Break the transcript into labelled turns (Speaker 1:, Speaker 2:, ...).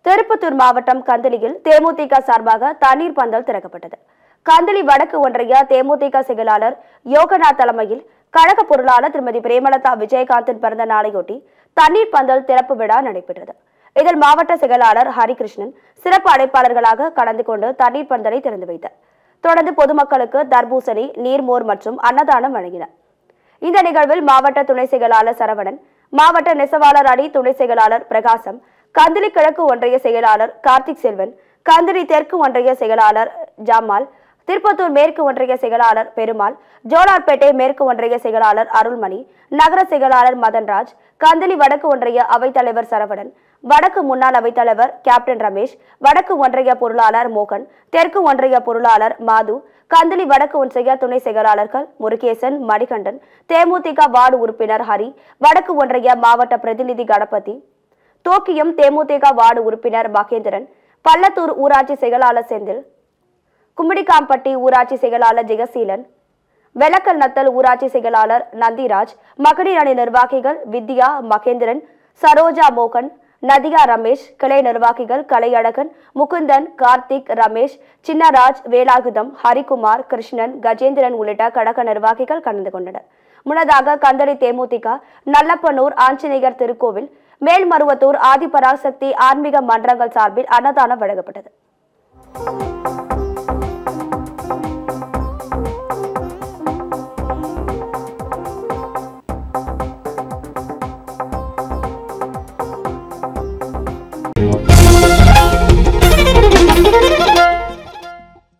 Speaker 1: திருப்பத்தூர் மாவட்டம் கந்தளியில் தேமுதிக சார்பாக தண்ணீர் பந்தல் திறக்கப்பட்டது கந்தளி வடக்கு ஒன்றிய தேமுதிக செயலாளர் யோகநாத் தலைமையில் கழக பொருளாளர் திருமதி பிரேமலதா விஜயகாந்தின் பிறந்த நாளையொட்டி தண்ணீர் பந்தல் திறப்பு விழா நடைபெற்றது இதில் மாவட்ட செயலாளர் ஹரிகிருஷ்ணன் சிறப்பு அழைப்பாளர்களாக கலந்து கொண்டு தண்ணீர் பந்தலை திறந்து வைத்தார் தொடர்ந்து பொதுமக்களுக்கு தர்பூசணி நீர்மோர் மற்றும் அன்னதானம் வழங்கினார் இந்த நிகழ்வில் மாவட்ட துணை செயலாளர் சரவணன் மாவட்ட நெசவாளர் அணி துணை செயலாளர் பிரகாசம் கந்திலி கிழக்கு ஒன்றிய செயலாளர் கார்த்திக் செல்வன் கந்திலி தெற்கு ஒன்றிய செயலாளர் ஜமால் திருப்பத்தூர் மேற்கு ஒன்றிய செயலாளர் பெருமாள் ஜோலார்பேட்டை மேற்கு ஒன்றிய செயலாளர் அருள்மணி நகர செயலாளர் மதன்ராஜ் கந்தளி வடக்கு ஒன்றிய அவைத்தலைவர் சரவணன் வடக்கு முன்னாள் அவைத்தலைவர் கேப்டன் ரமேஷ் வடக்கு ஒன்றிய பொருளாளர் மோகன் தெற்கு ஒன்றிய பொருளாளர் மாது கந்தளி வடக்கு ஒன்றிய துணை செயலாளர்கள் முருகேசன் மணிகண்டன் தேமுதிக வார்டு உறுப்பினர் ஹரி வடக்கு ஒன்றிய மாவட்ட பிரதிநிதி கணபதி தோக்கியம் தேமுதிக வார்டு உறுப்பினர் மகேந்திரன் பள்ளத்தூர் ஊராட்சி செயலாளர் செந்தில் கும்மிடிக்காம்பட்டி ஊராட்சி செயலாளர் ஜெயசீலன் வெலக்கல் நத்தல் ஊராட்சி செயலாளர் நந்திராஜ் மகளிர் அணி நிர்வாகிகள் வித்யா மகேந்திரன் சரோஜா மோகன் நதியா ரமேஷ் கிளை நிர்வாகிகள் கலையழகன் முகுந்தன் கார்த்திக் ரமேஷ் சின்னராஜ் வேலாயுதம் ஹரிகுமார் கிருஷ்ணன் கஜேந்திரன் உள்ளிட்ட கழக நிர்வாகிகள் கலந்து கொண்டனர் முன்னதாக கந்தளி தேமுதிக நல்லப்பனூர் ஆஞ்சநேயர் திருக்கோவில் மேல்மருவத்தூர் ஆதிபராசக்தி ஆன்மீக மன்றங்கள் சார்பில் அன்னதானம் வழங்கப்பட்டது